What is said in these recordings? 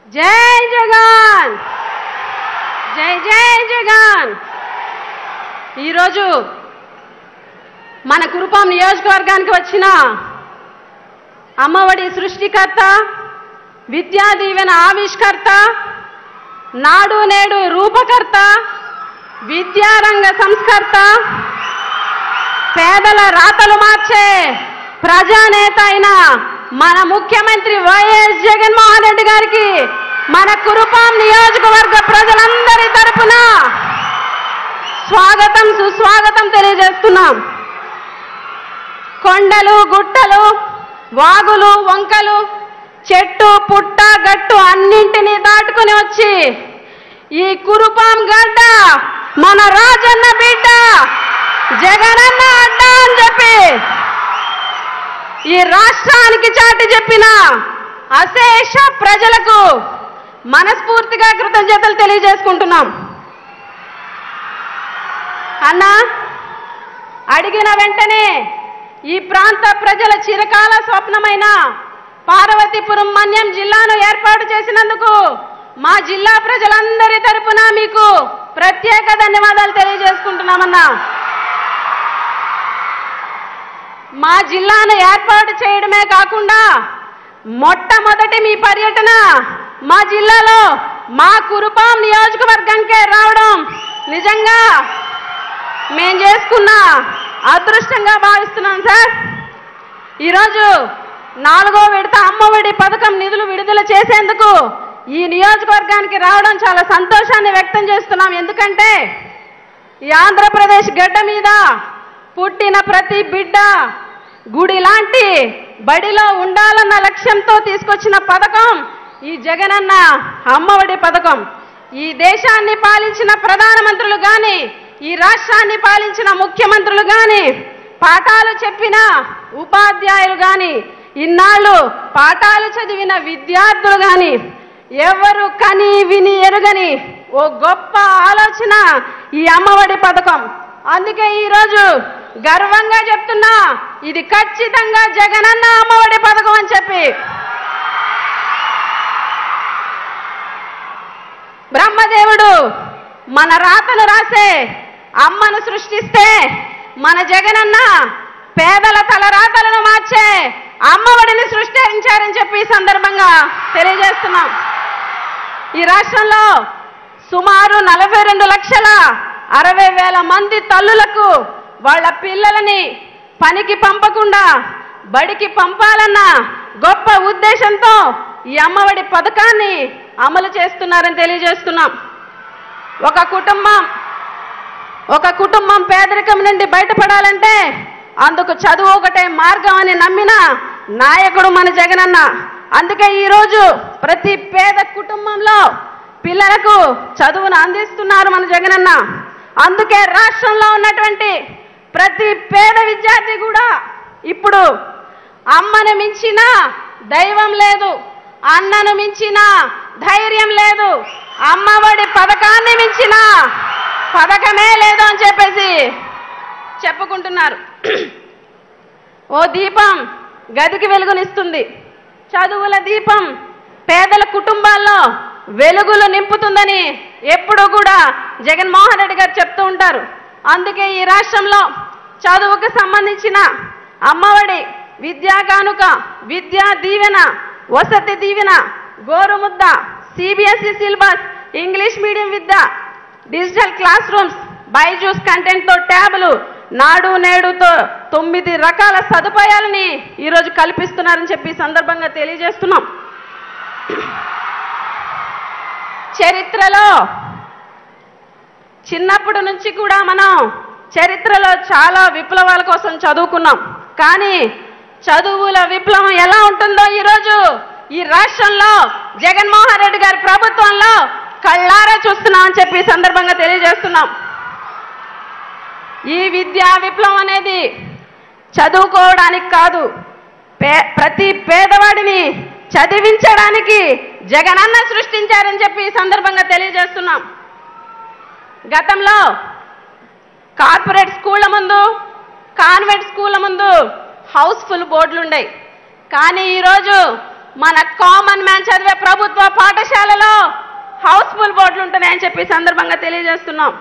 జై జగన్ జై జై జగన్ ఈరోజు మన కురుపాం నియోజకవర్గానికి వచ్చిన అమ్మఒడి సృష్టికర్త విద్యా దీవెన ఆవిష్కర్త నాడు నేడు రూపకర్త విద్యారంగ సంస్కర్త పేదల రాతలు మార్చే ప్రజానేత అయిన మన ముఖ్యమంత్రి వైఎస్ జగన్మోహన్ రెడ్డి గారికి మన కురుపాం నియోజకవర్గ ప్రజలందరి తరపున స్వాగతం సుస్వాగతం తెలియజేస్తున్నాం కొండలు గుట్టలు వాగులు వంకలు చెట్టు పుట్ట గట్టు అన్నింటినీ దాటుకుని వచ్చి ఈ కురుపాం గడ్డ మన రాజన్న బిడ్డ జగనన్న అడ్డ అని చెప్పి ఈ రాష్ట్రానికి చాటి చెప్పిన అశేష ప్రజలకు మనస్ఫూర్తిగా కృతజ్ఞతలు తెలియజేసుకుంటున్నాం అన్నా అడిగిన వెంటనే ఈ ప్రాంత ప్రజల చిరకాల స్వప్నమైన పార్వతీపురం మన్యం జిల్లాను ఏర్పాటు చేసినందుకు మా జిల్లా ప్రజలందరి తరపున మీకు ప్రత్యేక ధన్యవాదాలు తెలియజేసుకుంటున్నామన్నా మా జిల్లాను ఏర్పాటు చేయడమే కాకుండా మొట్టమొదటి మీ పర్యటన మా జిల్లాలో మా కురుపాం నియోజకవర్గానికే రావడం నిజంగా మేం చేసుకున్న అదృష్టంగా భావిస్తున్నాం సార్ ఈరోజు నాలుగో విడత అమ్మఒడి పథకం నిధులు విడుదల చేసేందుకు ఈ నియోజకవర్గానికి రావడం చాలా సంతోషాన్ని వ్యక్తం చేస్తున్నాం ఎందుకంటే ఈ ఆంధ్రప్రదేశ్ గడ్డ మీద పుట్టిన ప్రతి బిడ్డ గుడి లాంటి బడిలో ఉండాలన్న లక్ష్యంతో తీసుకొచ్చిన పథకం ఈ జగనన్న అమ్మఒడి పథకం ఈ దేశాన్ని పాలించిన ప్రధానమంత్రులు గాని ఈ రాష్ట్రాన్ని పాలించిన ముఖ్యమంత్రులు గాని పాఠాలు చెప్పిన ఉపాధ్యాయులు గాని ఇన్నాళ్ళు పాఠాలు చదివిన విద్యార్థులు గాని ఎవరు కని విని ఎరుగని ఓ గొప్ప ఆలోచన ఈ అమ్మఒడి పథకం అందుకే ఈరోజు గర్వంగా చెప్తున్నా ఇది ఖచ్చితంగా జగనన్న అమ్మఒడి పథకం అని చెప్పి బ్రహ్మదేవుడు మన రాతను రాసే అమ్మను సృష్టిస్తే మన జగనన్న పేదల తల రాతలను మార్చే అమ్మఒడిని సృష్టించారని చెప్పి ఈ సందర్భంగా తెలియజేస్తున్నాం ఈ రాష్ట్రంలో సుమారు నలభై రెండు లక్షల అరవై వేల మంది తల్లులకు వాళ్ళ పిల్లలని పనికి పంపకుండా బడికి పంపాలన్న గొప్ప ఉద్దేశంతో ఈ అమ్మఒడి పథకాన్ని అమలు చేస్తున్నారని తెలియజేస్తున్నాం ఒక కుటుంబం ఒక కుటుంబం పేదరికం నుండి బయటపడాలంటే అందుకు చదువు ఒకటే మార్గం అని నమ్మిన నాయకుడు మన జగనన్న అందుకే ఈరోజు ప్రతి పేద కుటుంబంలో పిల్లలకు చదువును అందిస్తున్నారు మన జగనన్న అందుకే రాష్ట్రంలో ఉన్నటువంటి ప్రతి పేద విద్యార్థి కూడా ఇప్పుడు అమ్మను మించిన దైవం లేదు అన్నను మించిన ధైర్యం లేదు అమ్మఒడి పథకాన్ని మించిన పథకమే లేదు అని చెప్పేసి చెప్పుకుంటున్నారు ఓ దీపం గదికి వెలుగునిస్తుంది చదువుల దీపం పేదల కుటుంబాల్లో వెలుగులు నింపుతుందని ఎప్పుడూ కూడా జగన్మోహన్ రెడ్డి గారు చెప్తూ ఉంటారు అందుకే ఈ రాష్ట్రంలో చదువుకు సంబంధించిన అమ్మఒడి విద్యా కానుక Vidya Deevena Vasathi Deevena Gorumudda CBSE syllabus English medium విద్య డిజిటల్ క్లాస్ రూమ్స్ బైజూస్ కంటెంట్తో ట్యాబులు నాడు నేడుతో తొమ్మిది రకాల సదుపాయాలని ఈరోజు కల్పిస్తున్నారని చెప్పి ఈ సందర్భంగా తెలియజేస్తున్నాం చరిత్రలో చిన్నప్పటి నుంచి కూడా మనం చరిత్రలో చాలా విప్లవాల కోసం చదువుకున్నాం కానీ చదువుల విప్లవం ఎలా ఉంటుందో ఈరోజు ఈ రాష్ట్రంలో జగన్మోహన్ రెడ్డి గారి ప్రభుత్వంలో కళ్ళారా చూస్తున్నాం అని చెప్పి ఈ సందర్భంగా తెలియజేస్తున్నాం ఈ విద్యా విప్లవం అనేది చదువుకోవడానికి కాదు పే ప్రతి పేదవాడిని చదివించడానికి జగనన్న సృష్టించారని చెప్పి ఈ సందర్భంగా తెలియజేస్తున్నాం గతంలో కార్పొరేట్ స్కూళ్ళ ముందు కాన్వెంట్ స్కూళ్ళ ముందు హౌస్ఫుల్ బోర్డులు ఉండేవి కానీ ఈరోజు మన కామన్ మ్యాన్ చదివే ప్రభుత్వ పాఠశాలలో హౌస్ఫుల్ బోర్డులు ఉంటున్నాయని చెప్పి ఈ సందర్భంగా తెలియజేస్తున్నాం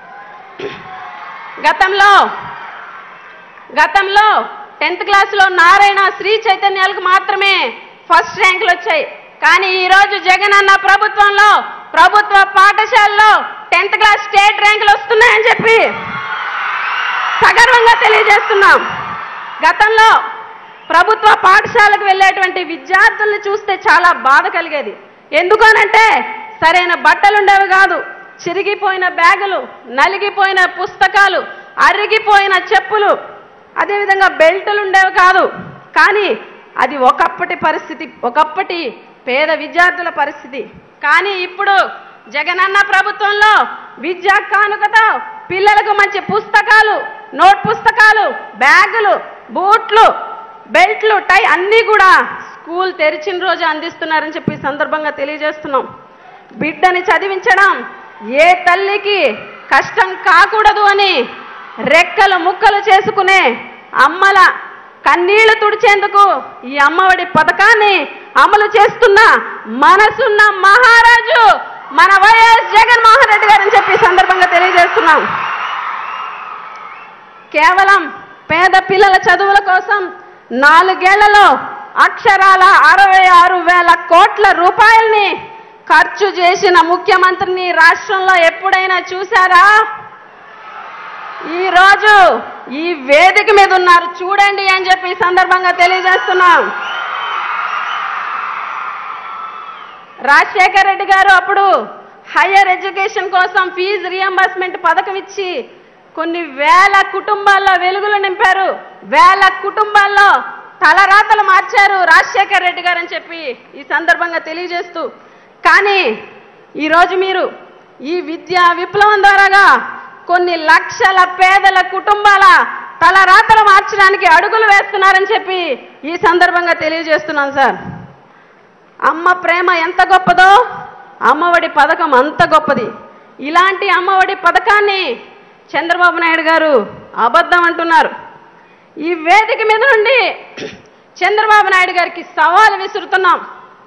గతంలో గతంలో టెన్త్ క్లాస్లో నారాయణ శ్రీ చైతన్యాలకు మాత్రమే ఫస్ట్ ర్యాంకులు వచ్చాయి కానీ ఈ రోజు జగన్ అన్న ప్రభుత్వంలో ప్రభుత్వ పాఠశాలలో టెన్త్ క్లాస్ స్టేట్ ర్యాంకులు వస్తున్నాయని చెప్పి సగర్వంగా తెలియజేస్తున్నాం గతంలో ప్రభుత్వ పాఠశాలకు వెళ్ళేటువంటి విద్యార్థుల్ని చూస్తే చాలా బాధ కలిగేది ఎందుకనంటే సరైన బట్టలు ఉండేవి కాదు చిరిగిపోయిన బ్యాగులు నలిగిపోయిన పుస్తకాలు అరిగిపోయిన చెప్పులు అదేవిధంగా బెల్టులు ఉండేవి కాదు కానీ అది ఒకప్పటి పరిస్థితి ఒకప్పటి పేద విద్యార్థుల పరిస్థితి కానీ ఇప్పుడు జగనన్న ప్రభుత్వంలో విద్యా కానుకతో పిల్లలకు మంచి పుస్తకాలు నోట్ పుస్తకాలు బ్యాగులు బూట్లు బెల్ట్లు టై అన్నీ కూడా స్కూల్ తెరిచిన రోజు అందిస్తున్నారని చెప్పి ఈ సందర్భంగా తెలియజేస్తున్నాం బిడ్డని చదివించడం ఏ తల్లికి కష్టం కాకూడదు అని రెక్కలు ముక్కలు చేసుకునే అమ్మల కన్నీళ్లు తుడిచేందుకు ఈ అమ్మఒడి పథకాన్ని అమలు చేస్తున్న మనసున్న మహారాజు మన వైఎస్ జగన్మోహన్ రెడ్డి గారని చెప్పి ఈ సందర్భంగా తెలియజేస్తున్నాం కేవలం పేద పిల్లల చదువుల కోసం నాలుగేళ్లలో అక్షరాల అరవై ఆరు వేల కోట్ల రూపాయల్ని ఖర్చు చేసిన ముఖ్యమంత్రిని రాష్ట్రంలో ఎప్పుడైనా చూశారా ఈ రోజు ఈ వేదిక మీద ఉన్నారు చూడండి అని చెప్పి ఈ సందర్భంగా తెలియజేస్తున్నాం రాజశేఖర రెడ్డి గారు అప్పుడు హయ్యర్ ఎడ్యుకేషన్ కోసం ఫీజు రియంబర్స్మెంట్ పథకం ఇచ్చి కొన్ని వేల కుటుంబాల్లో వెలుగులు నింపారు వేల కుటుంబాల్లో తలరాతలు మార్చారు రాజశేఖర రెడ్డి గారు అని చెప్పి ఈ సందర్భంగా తెలియజేస్తూ కానీ ఈరోజు మీరు ఈ విద్యా విప్లవం ద్వారాగా కొన్ని లక్షల పేదల కుటుంబాల తలరాతలు మార్చడానికి అడుగులు వేస్తున్నారని చెప్పి ఈ సందర్భంగా తెలియజేస్తున్నాను సార్ అమ్మ ప్రేమ ఎంత గొప్పదో అమ్మఒడి పథకం అంత గొప్పది ఇలాంటి అమ్మఒడి పథకాన్ని చంద్రబాబు నాయుడు గారు అబద్ధం అంటున్నారు ఈ వేదిక మీద నుండి చంద్రబాబు నాయుడు గారికి సవాలు విసురుతున్నాం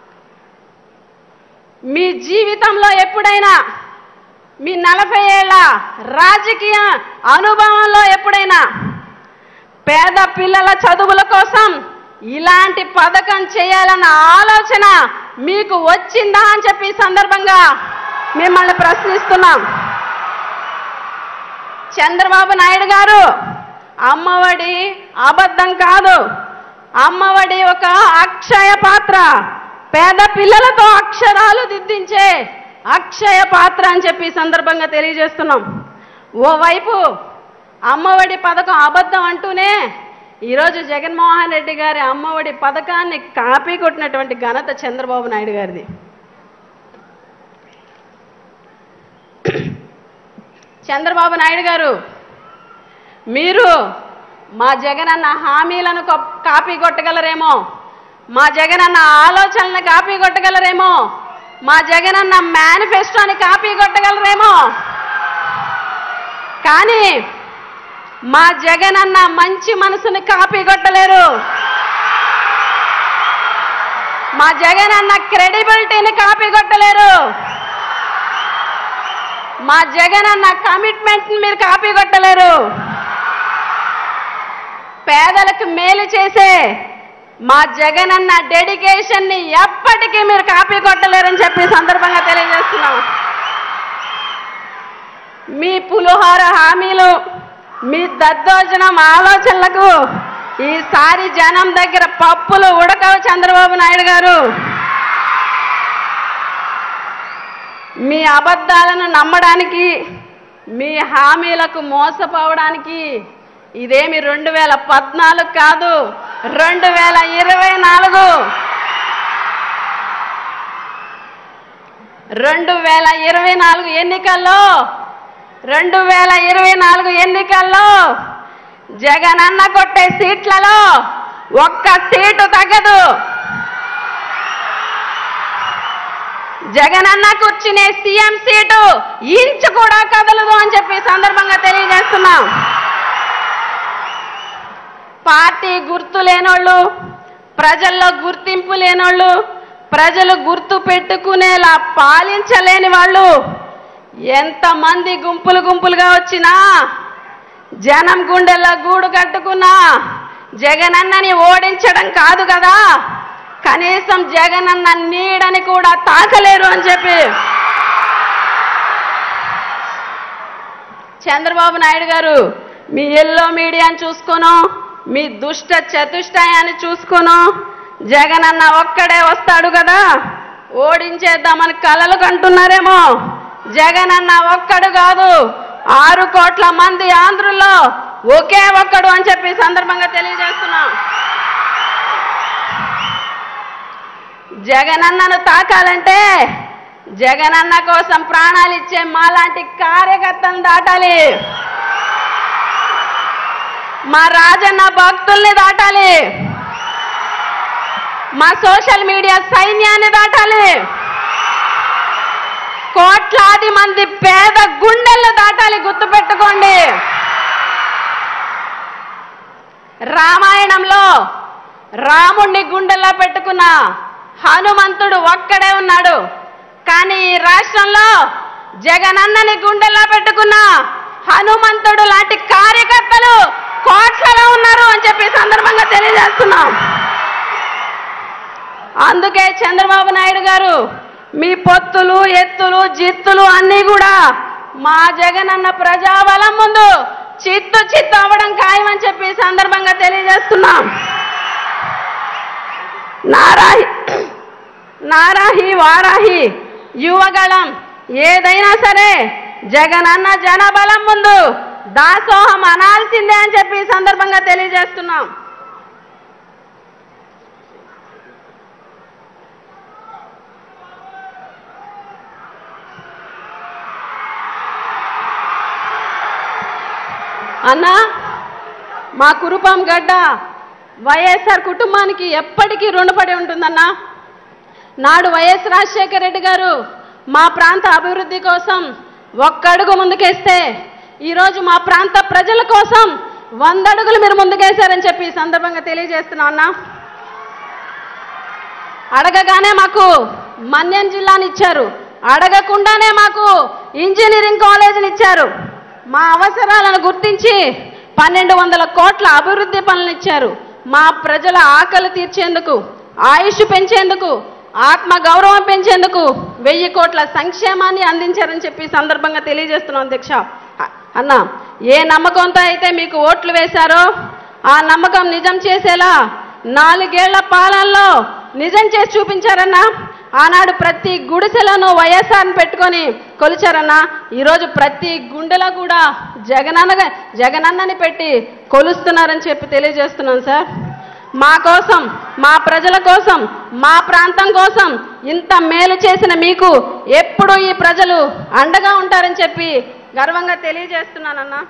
మీ జీవితంలో ఎప్పుడైనా మీ నలభై ఏళ్ళ రాజకీయ అనుభవంలో ఎప్పుడైనా పేద పిల్లల చదువుల కోసం ఇలాంటి పథకం చేయాలన్న ఆలోచన మీకు వచ్చిందా అని చెప్పి ఈ సందర్భంగా మిమ్మల్ని ప్రశ్నిస్తున్నాం చంద్రబాబు నాయుడు గారు అమ్మఒడి అబద్ధం కాదు అమ్మఒడి ఒక అక్షయ పాత్ర పేద పిల్లలతో అక్షరాలు దిద్దించే అక్షయ పాత్ర అని చెప్పి ఈ సందర్భంగా తెలియజేస్తున్నాం ఓవైపు అమ్మఒడి పథకం అబద్ధం అంటూనే ఈరోజు జగన్మోహన్ రెడ్డి గారి అమ్మఒడి పథకాన్ని కాపీ కొట్టినటువంటి ఘనత చంద్రబాబు నాయుడు గారిది చంద్రబాబు నాయుడు గారు మీరు మా జగనన్న హామీలను కొప్- కాపీ కొట్టగలరేమో మా జగనన్న ఆలోచనల్ని కాపీ కొట్టగలరేమో మా జగనన్న మేనిఫెస్టోని కాపీ కొట్టగలరేమో కానీ మా జగనన్న మంచి మనసుని కాపీ కొట్టలేరు మా జగనన్న క్రెడిబిలిటీని కాపీ కొట్టలేరు మా జగనన్న కమిట్మెంట్ మీరు కాపీ కొట్టలేరు పేదలకు మేలు చేసే మా జగనన్న డెడికేషన్ ని ఎప్పటికీ మీరు కాపీ కొట్టలేరని చెప్పి ఈ సందర్భంగా తెలియజేస్తున్నాం మీ పులిహోర హామీలు మీ దద్దోజనం ఆలోచనలకు ఈసారి జనం దగ్గర పప్పులు ఉడకవు చంద్రబాబు నాయుడు గారు మీ అబద్ధాలను నమ్మడానికి మీ హామీలకు మోసపోవడానికి ఇదేమి రెండు వేల పద్నాలుగు కాదు రెండు వేల ఇరవై నాలుగు రెండు వేల ఇరవై నాలుగు ఎన్నికల్లో రెండు వేల ఇరవై నాలుగు ఎన్నికల్లో జగనన్న కొట్టే సీట్లలో ఒక్క సీటు తగ్గదు జగనన్న కూర్చునే సీఎం సీటు ఇంచు కూడా కదలదు అని చెప్పి ఈ సందర్భంగా తెలియజేస్తున్నాం పార్టీ గుర్తు లేనోళ్ళు ప్రజల్లో గుర్తింపు లేనోళ్ళు ప్రజలు గుర్తు పెట్టుకునేలా పాలించలేని వాళ్ళు ఎంతమంది గుంపులు గుంపులుగా వచ్చినా జనం గుండెల్లో గూడు కట్టుకున్నా జగనన్నని ఓడించడం కాదు కదా కనీసం జగనన్న నీడని కూడా తాకలేరు అని చెప్పి చంద్రబాబు నాయుడు గారు మీ ఎల్లో మీడియాని చూసుకోను మీ దుష్ట చతుష్టయాన్ని చూసుకోను జగనన్న ఒక్కడే వస్తాడు కదా ఓడించేద్దామని కలలు కంటున్నారేమో జగనన్న ఒక్కడు కాదు ఆరు కోట్ల మంది ఆంధ్రుల్లో ఒకే ఒక్కడు అని చెప్పి ఈ సందర్భంగా తెలియజేస్తున్నాం జగనన్నను తాకాలంటే జగనన్న కోసం ప్రాణాలు ఇచ్చే మాలాంటి కార్యకర్తలను దాటాలి మా రాజన్న భక్తుల్ని దాటాలి మా సోషల్ మీడియా సైన్యాన్ని దాటాలి కోట్లాది మంది పేద గుండెలను దాటాలి గుర్తుపెట్టుకోండి రామాయణంలో రాముణ్ణి గుండెల్లో పెట్టుకున్న హనుమంతుడు ఒక్కడే ఉన్నాడు కానీ ఈ రాష్ట్రంలో జగనన్నని గుండెల్లో పెట్టుకున్న హనుమంతుడు లాంటి కార్యకర్తలు కోట్లలో ఉన్నారు అని చెప్పి ఈ సందర్భంగా తెలియజేస్తున్నాం అందుకే చంద్రబాబు నాయుడు గారు మీ పొత్తులు ఎత్తులు జిత్తులు అన్నీ కూడా మా జగనన్న ప్రజాబలం ముందు చిత్తు చిత్తు అవ్వడం ఖాయమని చెప్పి ఈ సందర్భంగా తెలియజేస్తున్నాం నారాహి నారాహి వారాహి యువగళం ఏదైనా సరే జగనన్న జనబలం ముందు దాసోహం అనాల్సిందే అని చెప్పి ఈ సందర్భంగా తెలియజేస్తున్నాం అన్నా మా కురుపాం గడ్డ వైఎస్ఆర్ కుటుంబానికి ఎప్పటికీ రుణపడి ఉంటుందన్నా నాడు వైఎస్ రాజశేఖర రెడ్డి గారు మా ప్రాంత అభివృద్ధి కోసం ఒక్కడుగు ముందుకేస్తే ఈరోజు మా ప్రాంత ప్రజల కోసం వంద అడుగులు మీరు ముందుకేశారని చెప్పి ఈ సందర్భంగా తెలియజేస్తున్నా అన్నా అడగగానే మాకు మన్యం జిల్లాని ఇచ్చారు అడగకుండానే మాకు ఇంజనీరింగ్ కాలేజీని ఇచ్చారు మా అవసరాలను గుర్తించి పన్నెండు వందల కోట్ల అభివృద్ధి పనులు ఇచ్చారు మా ప్రజల ఆకలి తీర్చేందుకు ఆయుష్ పెంచేందుకు ఆత్మ గౌరవం పెంచేందుకు వెయ్యి కోట్ల సంక్షేమాన్ని అందించారని చెప్పి ఈ సందర్భంగా తెలియజేస్తున్నాం అధ్యక్ష అ- అన్న ఏ నమ్మకంతో అయితే మీకు ఓట్లు వేశారో ఆ నమ్మకం నిజం చేసేలా నాలుగేళ్ల పాలనలో నిజం చేసి చూపించారన్నా ఆనాడు ప్రతి గుడిసెలను వైఎస్ఆర్ని పెట్టుకొని కొలిచారన్నా ఈరోజు ప్రతి గుండెలో కూడా జగనన్న జగనన్నని పెట్టి కొలుస్తున్నారని చెప్పి తెలియజేస్తున్నాను సార్ మా కోసం మా ప్రజల కోసం మా ప్రాంతం కోసం ఇంత మేలు చేసిన మీకు ఎప్పుడు ఈ ప్రజలు అండగా ఉంటారని చెప్పి గర్వంగా తెలియజేస్తున్నానన్నా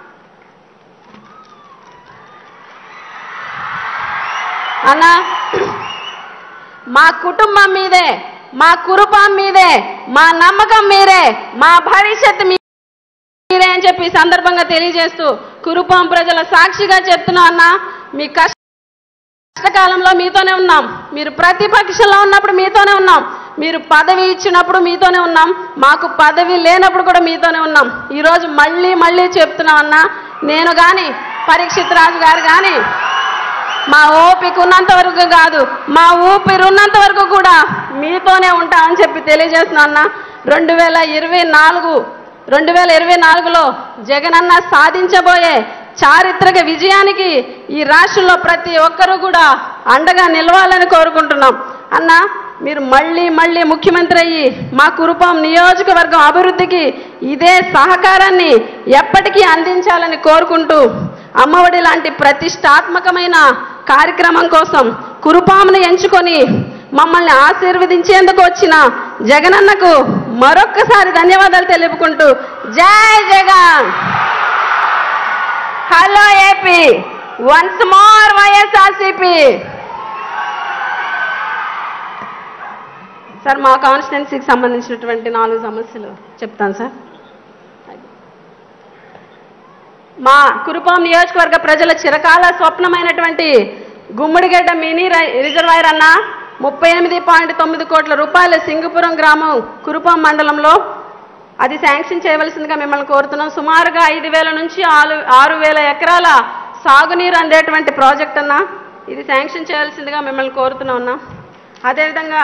అన్నా మా కుటుంబం మీదే మా కురుపం మీదే మా నమ్మకం మీరే మా భవిష్యత్తు మీ- మీరే అని చెప్పి ఈ సందర్భంగా తెలియజేస్తూ కురుపాం ప్రజల సాక్షిగా చెప్తున్నా అన్న మీ కష్ట కష్టకాలంలో మీతోనే ఉన్నాం మీరు ప్రతిపక్షంలో ఉన్నప్పుడు మీతోనే ఉన్నాం మీరు పదవి ఇచ్చినప్పుడు మీతోనే ఉన్నాం మాకు పదవి లేనప్పుడు కూడా మీతోనే ఉన్నాం ఈరోజు మళ్ళీ మళ్ళీ చెప్తున్నాం అన్న నేను కానీ పరీక్షిత్ రాజు గారు కానీ మా ఓపిక ఉన్నంత వరకు కాదు మా ఊపిరి ఉన్నంత వరకు కూడా మీతోనే ఉంటామని చెప్పి తెలియజేస్తున్నా అన్న రెండు వేల ఇరవై నాలుగు రెండు వేల ఇరవై నాలుగులో జగనన్న సాధించబోయే చారిత్రక విజయానికి ఈ రాష్ట్రంలో ప్రతి ఒక్కరూ కూడా అండగా నిలవాలని కోరుకుంటున్నాం అన్న మీరు మళ్ళీ మళ్ళీ ముఖ్యమంత్రి అయ్యి మా కురుపాం నియోజకవర్గం అభివృద్ధికి ఇదే సహకారాన్ని ఎప్పటికీ అందించాలని కోరుకుంటూ అమ్మఒడి లాంటి ప్రతిష్టాత్మకమైన కార్యక్రమం కోసం కురుపామును ఎంచుకొని మమ్మల్ని ఆశీర్వదించేందుకు వచ్చిన జగనన్నకు మరొక్కసారి ధన్యవాదాలు తెలుపుకుంటూ జై Jagan hello AP once more YSRCP sir మా కాన్స్టిట్యున్సీకి సంబంధించినటువంటి నాలుగు సమస్యలు చెప్తాను సార్ మా కురుపాం నియోజకవర్గ ప్రజల చిరకాల స్వప్నమైనటువంటి గుమ్మడిగడ్డ మినీ రై- రిజర్వాయర్ అన్న ముప్పై ఎనిమిది పాయింట్ తొమ్మిది కోట్ల రూపాయల సింగపురం గ్రామం కురుపం మండలంలో అది శాంక్షన్ చేయవలసిందిగా మిమ్మల్ని కోరుతున్నాం సుమారుగా ఐదు వేల నుంచి ఆరు ఆరు వేల ఎకరాల సాగునీరు అందేటువంటి ప్రాజెక్ట్ అన్న ఇది శాంక్షన్ చేయాల్సిందిగా మిమ్మల్ని కోరుతున్నాం అన్న అదేవిధంగా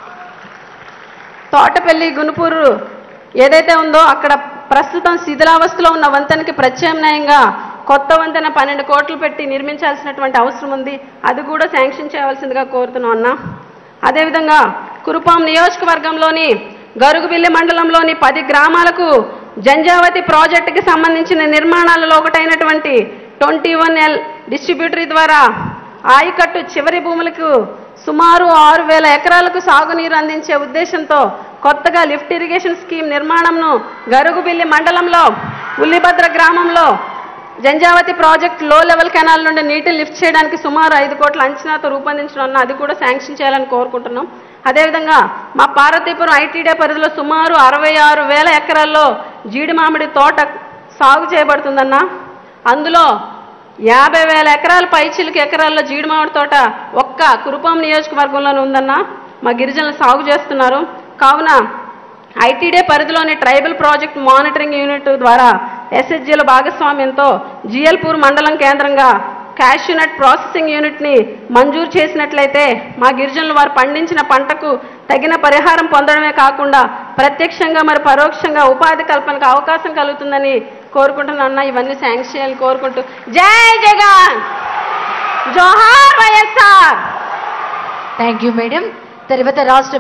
తోటపల్లి గునుపూరు ఏదైతే ఉందో అక్కడ ప్రస్తుతం శిథిలావస్థలో ఉన్న వంతెనకి ప్రత్యామ్నాయంగా కొత్త వంతెన పన్నెండు కోట్లు పెట్టి నిర్మించాల్సినటువంటి అవసరం ఉంది అది కూడా శాంక్షన్ చేయవలసిందిగా కోరుతున్నాం అన్న అదేవిధంగా కురుపాం నియోజకవర్గంలోని గరుగుబిల్లి మండలంలోని పది గ్రామాలకు జంజావతి ప్రాజెక్టుకి సంబంధించిన నిర్మాణాలలో ఒకటైనటువంటి ట్వంటీ వన్ ఎల్ డిస్ట్రిబ్యూటరీ ద్వారా ఆయకట్టు చివరి భూములకు సుమారు ఆరు వేల ఎకరాలకు సాగునీరు అందించే ఉద్దేశంతో కొత్తగా లిఫ్ట్ ఇరిగేషన్ స్కీమ్ నిర్మాణంను గరుగుబిల్లి మండలంలో ఉల్లిభద్ర గ్రామంలో జంజావతి ప్రాజెక్ట్ లో లెవెల్ కెనాల్ నుండి నీటిని లిఫ్ట్ చేయడానికి సుమారు ఐదు కోట్ల అంచనాతో రూపొందించడం ఉన్న అది కూడా శాంక్షన్ చేయాలని కోరుకుంటున్నాం అదేవిధంగా మా పార్వతీపురం ఐటీడీ పరిధిలో సుమారు అరవై ఆరు వేల ఎకరాల్లో జీడి మామిడి తోట సాగు చేయబడుతుందన్న అందులో యాభై వేల ఎకరాల పైచిలకు ఎకరాల్లో జీడి మామిడి తోట ఒక్క కురుపాం నియోజకవర్గంలోనే ఉందన్న మా గిరిజనులు సాగు చేస్తున్నారు కావున ఐటీడీ పరిధిలోని ట్రైబల్ ప్రాజెక్ట్ మానిటరింగ్ యూనిట్ ద్వారా ఎస్హెచ్జీల భాగస్వామ్యంతో జిఎల్పూర్ మండలం కేంద్రంగా క్యాష్యూనట్ ప్రాసెసింగ్ యూనిట్ని మంజూరు చేసినట్లయితే మా గిరిజనులు వారు పండించిన పంటకు తగిన పరిహారం పొందడమే కాకుండా ప్రత్యక్షంగా మరి పరోక్షంగా ఉపాధి కల్పనకు అవకాశం కలుగుతుందని కోరుకుంటున్నా ఇవన్నీ శాంక్షన్ చేయాలని కోరుకుంటూ జై జగన్ జోహార్ వైఎస్ఆర్ థ్యాంక్ యూ మేడం తర్వాత రాష్ట్ర